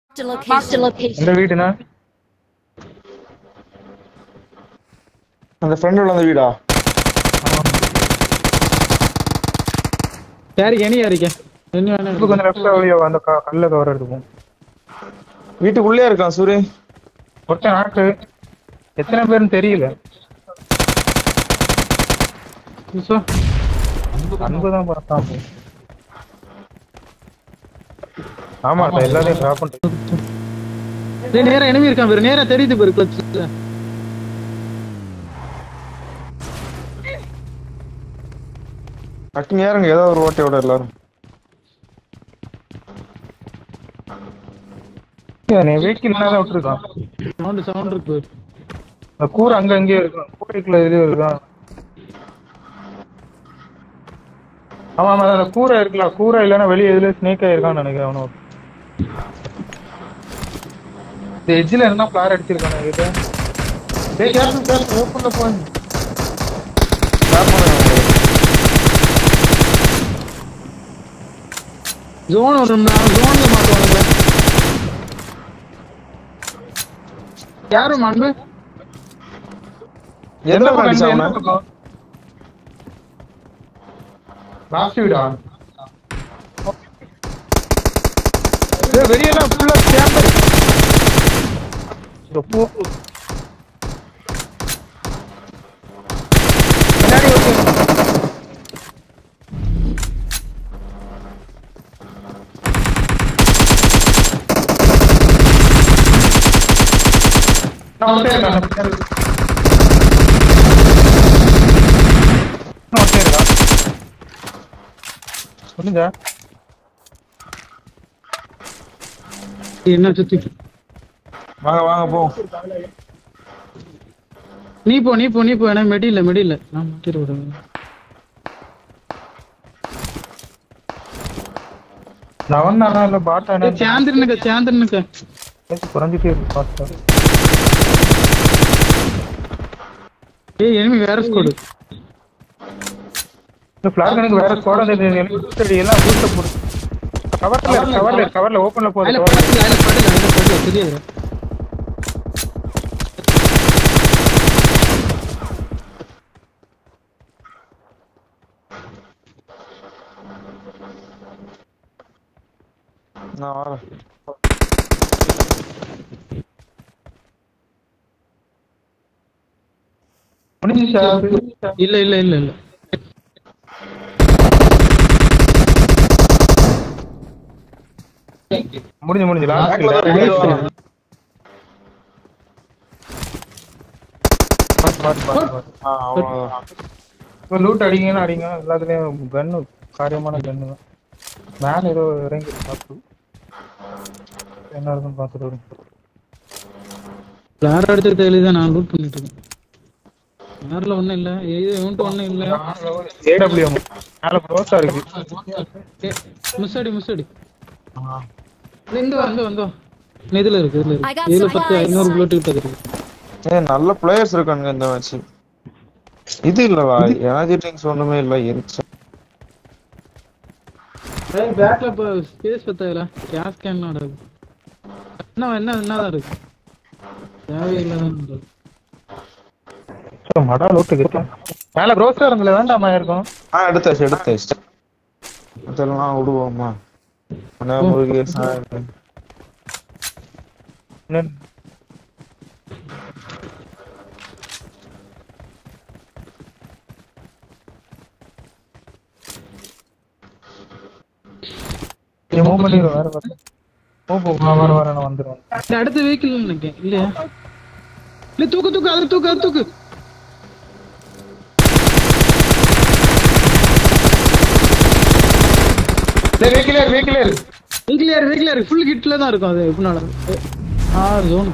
Marked a location. இந்த வீடுனா அந்த ஃப்ரெண்டோட அந்த வீடா யாருக்கு இனி யாருக்கு இனி வேணா இப்போ கொஞ்சம் லெஃப்ட்ல வழியா அந்த க- கல்ல கவர் எடுத்துப்போம் வீட்டுக்குள்ளே இருக்கான் சூரி ஒருத்தன் ஆட்டு எத்தனை பேருன்னு தெரியல புதுசா அன்பு தான் பார்த்தான் ஆமா எல்லாத்தையும் டிராப் பண்ணிட்டு டேய் நேரா enemy இருக்கான் பாரு நேரா தெரியுது பாரு கிளட்ச் டக்குனு ஏறுங்க ஏதோ ஒரு ஓட்டையோட எல்லாரும் வெஹிக்கிள் தான் விட்டுருக்கான் சவுண்ட் சவுண்ட் இருக்கு பாரு. இந்த கூரை அங்க அங்கேயே இருக்கும் கூரைக்குள்ள இது இருக்கான் ஆமா ஆமா அந்த கூரை இருக்குல்ல கூரை இல்லைன்னா வெளியே எதுல ஸ்னேக் ஆயிருக்கான்னு நினைக்கிறேன் அவனும் இந்த எட்ஜில் இருந்தா ஃபிளார் அடிச்சிருக்கானு கிட்ட டேய் கேர்ஃபுல் கேர்ஃபுல் ஓப்பன்ல போய் ஜோன் வரும்டா ஜோன்ல மாட்டுவானுங்க யாரும் அன்பு எந்த அடிச்சா அவனை லாஸ்ட் வீடா டேய் வெளியெல்லாம் ஃபுல்லா கேம்பர் போ பின்னாடி ஒருத்தன். நான் ஒருத்தன் இருக்கேன், அந்த பின்னாடி. இன்னும் ஒருத்தன் இருக்கா? முடிஞ்சா என்ன சுத்தி வாங்க வாங்க போ நீ போ நீ போ நீ போ எனக்கு மெடி இல்ல மெடி இல்ல நான் மாட்டிட்டு விடுவேன் நான் வந்தானா இல்ல பாட்டானே சாந்திரனுக்க சாந்திரனுக்க குறைஞ்சிட்டே இருக்கு ஃபாஸ்டா ஏய் enemy வேற ஸ்கோடு இந்த ஃபிளாக் எனக்கு வேற ஸ்குவாட் வந்து எனக்கு boost அடி எல்லாம் பூஸ்ட் போடு கவர்ல கவர்ல கவர்ல ஓபன்ல போகுது அதுல cover. படத்துல அதுல படல அதுல படல தெரியாது நான் வரேன் முடிஞ்சுச்சா இல்ல இல்ல இல்ல இல்ல முடிஞ்சு முடிஞ்சு லாஸ்ட் Back ல தான் இல்ல போயிடுவாங்க. ஆ, அவ்வளவுதான். இப்போ லூட் அடிங்கன்னா அடிங்க எல்லாத்துலயும் கன்னு காரியமான கன்னு தான் மேல ஏதோ இறங்கி பார்த்து என்ன இருக்குன்னு பார்த்துட்டு வரும் வேற இடத்துக்கு தெரியல நான் லூட் பண்ணிட்டு இருக்கேன் வேறல ஒண்ணும் இல்ல இது இவன்ட்டு ஒண்ணும் இல்ல ஏடபிள்யூஎம் மேல க்ளோஸா இருக்கு மிஸ் அடி மிஸ் அடி இல்ல, இங்க வா இங்க வந்து இதுல இருக்கு இதுல I got இருக்கு இதுல பத்து supplies. ஐநூறு புல்லட் கிட்ட இருக்கு ஏய் நல்ல பிளேயர்ஸ் இருக்கானுங்க இந்த மேட்ச் இது இல்லவா எனர்ஜி ட்ரிங்க்ஸ் ஒண்ணுமே இல்ல எரிச்சல் பேக்ல இப்ப ஸ்பேஸ் பத்தாயில கேஸ் கேன் நடக்கு என்ன என்ன என்னதான் இருக்கு தேவையில்லாதான் இருக்கு. சோ, மடா லூட் இருக்கு மேல க்ரோஸா இருந்தல வேண்டாமா இருக்கும் ஆ எடுத்தாச்சு எடுத்தாச்சு அதெல்லாம் விடுவோமா அண்ணா முருகேஷ் ஆ, என்ன நீ மூவ் பண்ணிடுவோம் வேற வர போ போ நான் வர வர நான் வந்துடுவேன் இந்த அடுத்த வெஹிக்கிள் நினைக்கிறேன் இல்லையா இல்ல தூக்கு தூக்கு அது தூக்கு அது தூக்கு வெஹிக்கிள் வெஹிக்கிள் வெஹிக்கிள் யாரு வெஹிக்கிள் யாரு ஃபுல் கிட்ல தான் இருக்கும் அது எப்படினால ஆ ஜோன்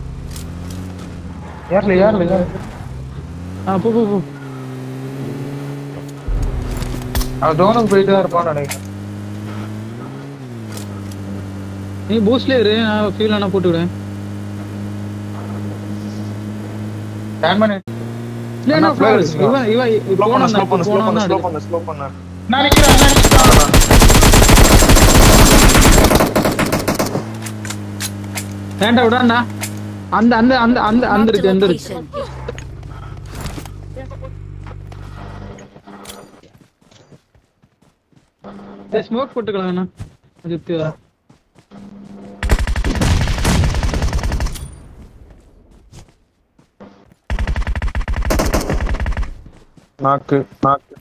யார்ல யார்ல யார் ஆ போ போ போ அவன் ஜோனுக்கு போயிட்டு தான் இருப்பான்னு நினைக்கிறேன் நீ பூஸ்ட்ல இரு நான் ஃபியூல் ஆனா போட்டு விடுறேன் ஸ்கேன் பண்ணி இல்ல அண்ணா, நான் flag இவன் அடிச்சுக்கலாம். இவன் இவன் ஸ்லோ பண்ணு போனா ஸ்லோ பண்ணு ஸ்லோ போனா பண்ணு ஸ்லோ தான் பண்ணு ஸ்லோ பண்ணு நான் நிக்கிறேன் நான் நிக்கிறேன் வேண்டாம் விடாண்டா அந்த அந்த அந்த அந்த அந்த Marked a இருக்கு அந்த இருக்கு location. ஸ்மோக் போட்டுக்கலாம் வேணா சுத்தி வர நாக்கு நாக்கு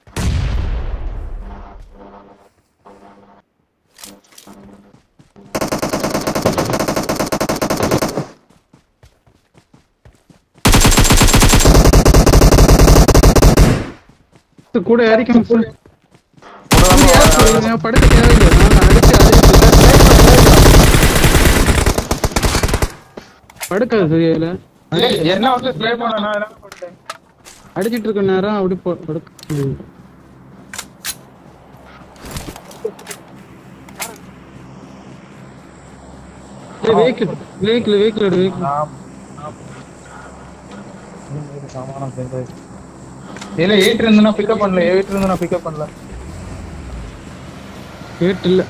இது கூட இறக்கி ஃபுல் உடலாம படுக்க தேவையில்லை நான் அடிச்சு அடிச்சு படுக்காது சரியா இல்ல ஏய், என்ன வந்து ஸ்ப்ரே பண்ண நான் என்ன பண்ணிட்டேன் அடிச்சிட்டு இருக்க நேரம் அப்படி போ படுக்க ம். ஏய் வெஹிக்கிள் வெஹிக்கிள் வெஹிக்கிள் வெஹிக்கிள் நான் நான் இது சாமானம் சேர்ந்து இல்ல எயிட் இருந்து நான் பிக்கப் பண்ணல எயிட் இருந்து நான் பிக்கப் பண்ணல கேட் இல்ல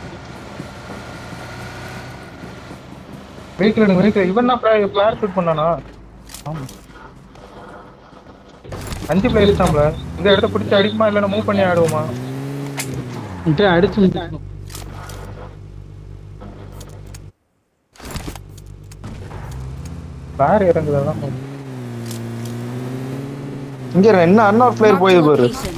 வெஹிக்கிள் எடுங்க வெஹிக்கிள் இவன் தான் பிளேயர் ஷூட் பண்ணானா ஆமா அஞ்சு பிளேயர்ஸ் தான்ல இந்த இடத்த பிடிச்சி அடிக்குமா இல்லைன்னா மூவ் பண்ணி ஆடுவோமா இன்ட்டு அடிச்சு முடிச்சிடணும். பிளேயர் இறங்குதான் இங்க இரு, என்ன அன்னொரு பிளேயர் Marked a போயிது பாரு location.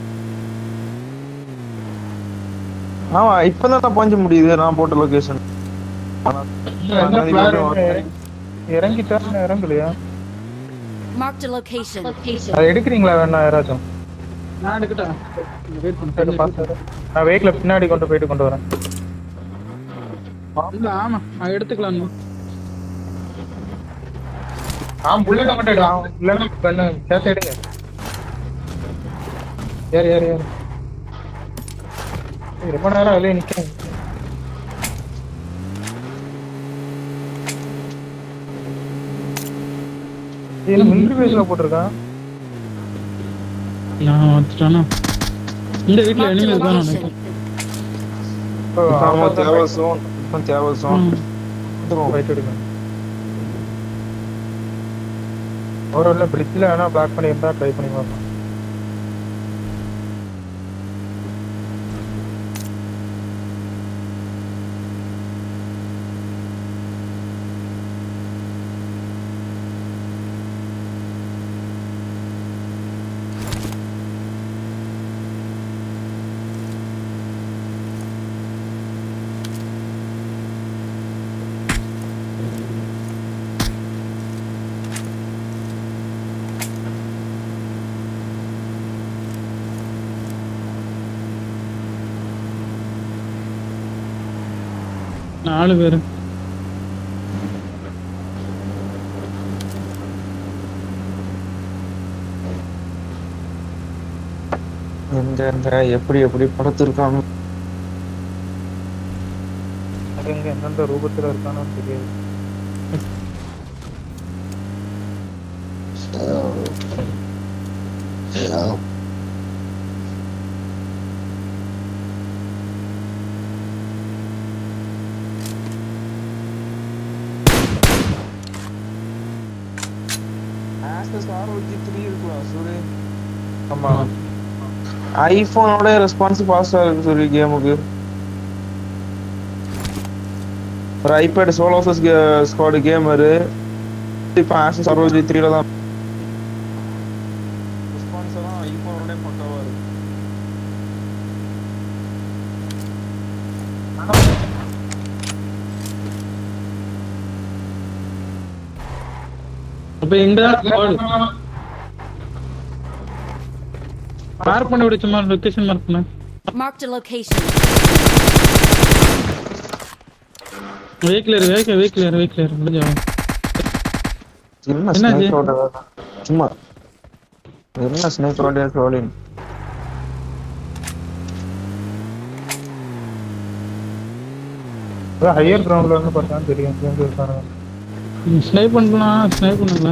ஆமா இப்பதான் நான் பஞ்ச முடியுது நான் போட்ட லொகேஷன் என்ன பிளேயர் இறங்கிட்டா இன்னும் இறங்கலையா Marked a location. அதை எடுக்கிறீங்களா வேணா யாராச்சும் நான் எடுக்கட்டா வெயிட் சரி, பண்ணு பார்த்து நான் வெஹிக்கிள பின்னாடி கொண்டு போயிட்டு கொண்டு வரேன் இல்ல ஆமா நான் எடுத்துக்கலாம் ஆ புல்லட் மட்டும் எடு அவன் இல்லைன்னா கண்ணு சேர்த்து எடுங்க ஏறு ஏறு ஏறு ஏய், ரொம்ப நேரம் வெளியே நிக்கிறேன் இது மிலிட்ரி பேஸ்ல போட்டிருக்கான் நான் வந்துட்டானா இந்த வீட்ல Marked a எனிமே இருக்கான்னு location. நினைக்கிறேன் இப்போ ஆமா அவன் தேவை சோன் இப்போ தேவை சோன் ம். ரைட் எடுங்க ஒரு உள்ள பிரிட்ஜில் வேணா பிளாக் பண்ணியிருந்தா ட்ரை பண்ணி பார்க்கலாம் நாலு பேரு எங்க எங்க எப்படி எப்படி படுத்திருக்காங்க அது எங்க எந்தெந்த ரூபத்துல இருக்கானு தெரியாது ஆமா ஐபோனோட ரெஸ்பான்ஸ் ஃபாஸ்டா இருக்கு சொல்லி கேமுக்கு ஒரு ஐபேட் சோலோ வர்சஸ் ஸ்குவாட் கேமரு இப்போ ஆஷஸ் அறுபது த்ரீல தான் ரெஸ்பான்ஸ் எல்லாம் ஐபோனோட பக்காவா இருக்கு அப்ப எங்க மார்க் பண்ணி விடு சும்மா லொகேஷன் மார்க் பண்ணு Marked a location. Vehicle vehicle vehicle vehicle முடிஞ்சா என்ன என்னாச்சு? ஸ்னைப்பரோட சும்மா என்ன ஸ்னைப்பரோட ரோலின் ஹையர் கிரவுண்ட்ல இருந்து பார்த்தா தெரியும் எங்க இருக்காங்க ஸ்னைப் பண்ணலாம் ஸ்னைப் பண்ணல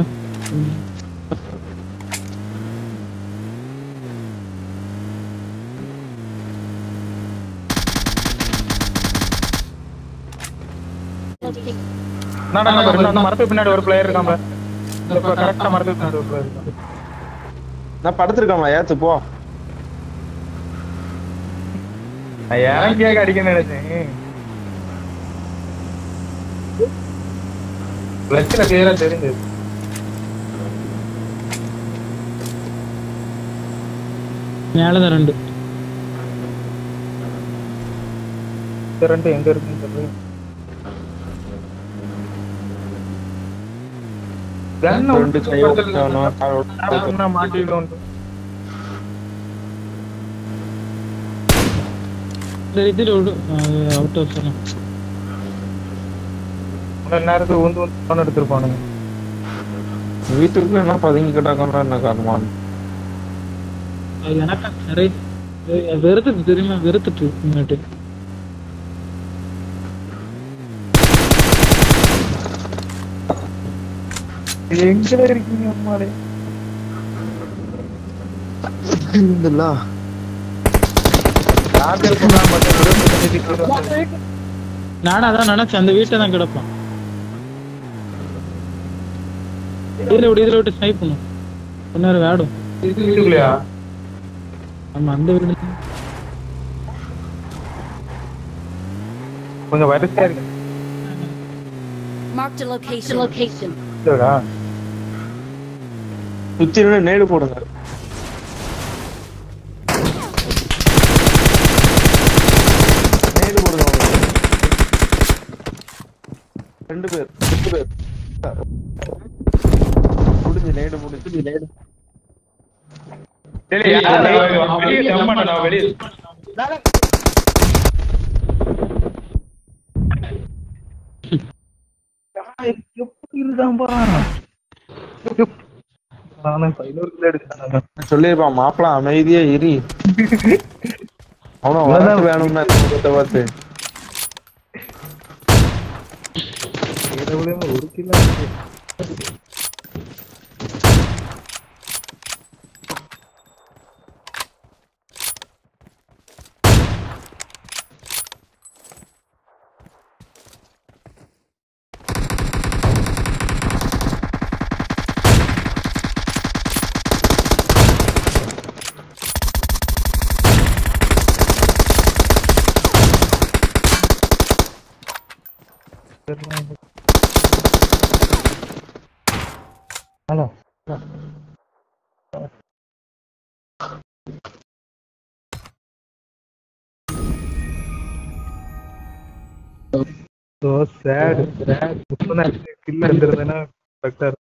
என்னடா நம்ம இன்னும் அந்த மரத்துக்கு பின்னாடி ஒரு பிளேயர் இருக்கான் பாரு. இந்த கரெக்டா மரத்துக்கு பின்னாடி ஒரு பிளேயர் இருக்கான் நான் படுத்திருக்காமா ஏத்து போ நான் இறங்கியாக அடிக்கணும்னு நினைச்சேன் பிரச்சனை கிளியரா தெரிஞ்சது மேலதான் ரெண்டு இந்த ரெண்டு எங்க இருக்குன்னு சொல்லு கன் ரெண்டு கை ஓட்டணும் கால் மாட்டிடும் இந்த இதுல விடு அவுட் ஆஃப் சொன்னேன் நேரத்துக்கு உந்து வந்து போன் எடுத்துருப்பானுங்க வீட்டுக்குள்ள என்ன பதுங்கி கிடக்கணும் என்ன காரணமா அது எனக்கு நிறைய வெ- வெறுத்துட்டு தெரியுமா வெறுத்துட்டு முன்னாடி எங்க இருக்கீங்க அம்மாடே இல்ல சார்ஜர் பண்ணா மட்டும் இருபத்தஞ்சு டிகிரி வந்து நானும் அதான் நினைச்சேன் அந்த வீட்டை தான் கிடப்பான் இதுல விட்டு இதுல விட்டு ஸ்னைப் பண்ணும் கொஞ்ச நேரம் வேடும் வீட்டுக்குள்ளயா ஆமா அந்த வீடு கொஞ்சம் வரிசையா இருக்கு Marked a location. Location. இல்லடா சுத்தி நின்னு நேடு போடுங்க நேடு போடுங்க அவனுக்கு. ரெண்டு பேர் ரெண்டு பேர் முடிஞ்சு நேடு முடிஞ்சு நேடு சரி யாரு? வெளியே ஜம்ப் பண்ணடா வெளியே எப்படி இருக்கான் போறான் நானும் பதினோரு கிலோ எடுக்கிறேன் சொல்லிருப்பான் மாப்பிள அமைதியா இரி அவனும் வரட்டு வேணும்னா இந்த பார்த்து இரவுலயும் ஒரு கிலோ ஹலோ So sad. கில்ல இருந்திருந்தேன்னா கரெக்டா